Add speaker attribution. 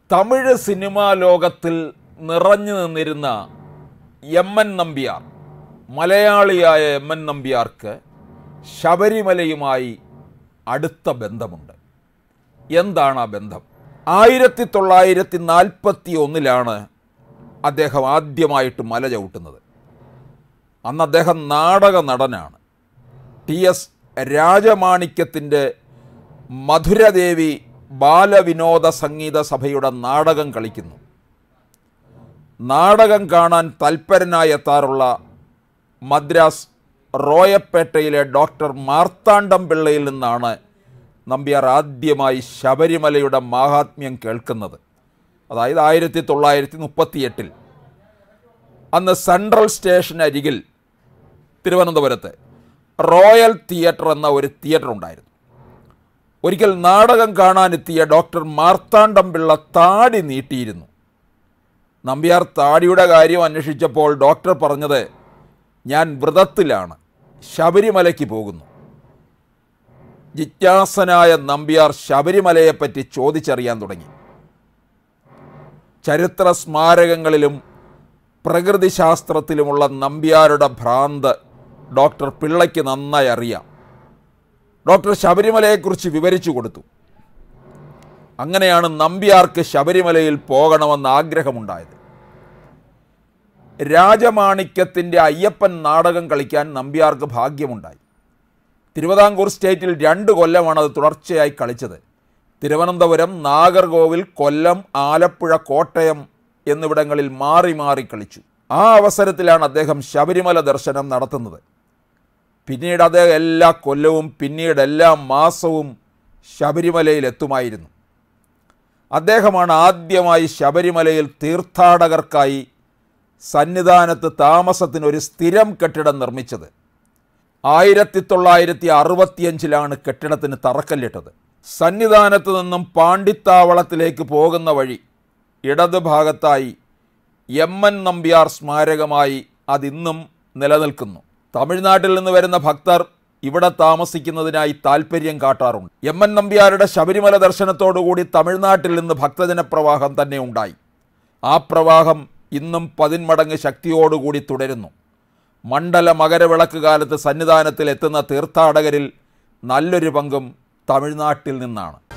Speaker 1: Tamil cinema ലോകത്തിൽ നിറഞ്ഞു നിന്നിരുന്ന എം എൻ നമ്പ്യാർ മലയാളിയായ എം എൻ നമ്പ്യാർക്ക് ശബരിമലയുമായി അടുത്ത ബന്ധമുണ്ട് എന്താണ് ആ ബന്ധം ആയിരത്തി തൊള്ളായിരത്തി നാൽപ്പത്തി ഒന്നിലാണ് അദ്ദേഹം ആദ്യമായിട്ട് മല ചവിട്ടുന്നത് അന്ന് അദ്ദേഹം നാടക നടനാണ് ടി എസ് രാജമാണിക്യത്തിൻ്റെ മധുരദേവി ബാലവിനോദ സംഗീത സഭയുടെ നാടകം കളിക്കുന്നു നാടകം കാണാൻ തൽപരനായി എത്താറുള്ള മദ്രാസ് റോയപ്പേട്ടയിലെ ഡോക്ടർ മാർത്താണ്ഡം പിള്ളയിൽ നിന്നാണ് നമ്പ്യാർ ആദ്യമായി ശബരിമലയുടെ മാഹാത്മ്യം കേൾക്കുന്നത് അതായത് ആയിരത്തി തൊള്ളായിരത്തി മുപ്പത്തിയെട്ടിൽ അന്ന് സെൻട്രൽ സ്റ്റേഷൻ അരികിൽ തിരുവനന്തപുരത്ത് റോയൽ തിയേറ്റർ എന്ന ഒരു തിയേറ്റർ ഉണ്ടായിരുന്നു ഒരിക്കൽ നാടകം കാണാനെത്തിയ ഡോക്ടർ മാർത്താണ്ഡം പിള്ള താടി നീട്ടിയിരുന്നു നമ്പ്യാർ താടിയുടെ കാര്യം അന്വേഷിച്ചപ്പോൾ ഡോക്ടർ പറഞ്ഞത് ഞാൻ വ്രതത്തിലാണ് ശബരിമലയ്ക്ക് പോകുന്നു ജിജ്ഞാസനായ നമ്പ്യാർ ശബരിമലയെപ്പറ്റി ചോദിച്ചറിയാൻ തുടങ്ങി ചരിത്ര സ്മാരകങ്ങളിലും പ്രകൃതിശാസ്ത്രത്തിലുമുള്ള നമ്പ്യാരുടെ ഭ്രാന്ത് ഡോക്ടർ പിള്ളയ്ക്ക് നന്നായി അറിയാം ഡോക്ടർ ശബരിമലയെക്കുറിച്ച് വിവരിച്ചു കൊടുത്തു അങ്ങനെയാണ് നമ്പ്യാർക്ക് ശബരിമലയിൽ പോകണമെന്ന് ആഗ്രഹമുണ്ടായത് രാജമാണിക്യത്തിൻ്റെ അയ്യപ്പൻ നാടകം കളിക്കാൻ നമ്പ്യാർക്ക് ഭാഗ്യമുണ്ടായി തിരുവിതാംകൂർ സ്റ്റേറ്റിൽ രണ്ട് കൊല്ലമാണ് അത് തുടർച്ചയായി കളിച്ചത് തിരുവനന്തപുരം നാഗർകോവിൽ കൊല്ലം ആലപ്പുഴ കോട്ടയം എന്നിവിടങ്ങളിൽ മാറി മാറി കളിച്ചു ആ അവസരത്തിലാണ് അദ്ദേഹം ശബരിമല ദർശനം നടത്തുന്നത് പിന്നീട് അദ്ദേഹം എല്ലാ കൊല്ലവും പിന്നീട് എല്ലാ മാസവും ശബരിമലയിൽ എത്തുമായിരുന്നു അദ്ദേഹമാണ് ആദ്യമായി ശബരിമലയിൽ തീർത്ഥാടകർക്കായി സന്നിധാനത്ത് താമസത്തിന് ഒരു സ്ഥിരം കെട്ടിടം നിർമ്മിച്ചത് ആയിരത്തി തൊള്ളായിരത്തി അറുപത്തിയഞ്ചിലാണ് കെട്ടിടത്തിന് തറക്കല്ലിട്ടത് സന്നിധാനത്ത് നിന്നും പാണ്ടിത്താവളത്തിലേക്ക് പോകുന്ന വഴി ഇടത് ഭാഗത്തായി എം എൻ നമ്പ്യാർ സ്മാരകമായി അതിന്നും നിലനിൽക്കുന്നു തമിഴ്നാട്ടിൽ നിന്ന് വരുന്ന ഭക്തർ ഇവിടെ താമസിക്കുന്നതിനായി താല്പര്യം കാട്ടാറുണ്ട് എം എൻ നമ്പ്യാരുടെ ശബരിമല ദർശനത്തോടുകൂടി തമിഴ്നാട്ടിൽ നിന്ന് ഭക്തജന പ്രവാഹം തന്നെ ഉണ്ടായി ആ പ്രവാഹം ഇന്നും പതിന്മടങ്ങ് ശക്തിയോടുകൂടി തുടരുന്നു മണ്ഡല മകരവിളക്ക് കാലത്ത് സന്നിധാനത്തിൽ എത്തുന്ന തീർത്ഥാടകരിൽ നല്ലൊരു പങ്കും തമിഴ്നാട്ടിൽ നിന്നാണ്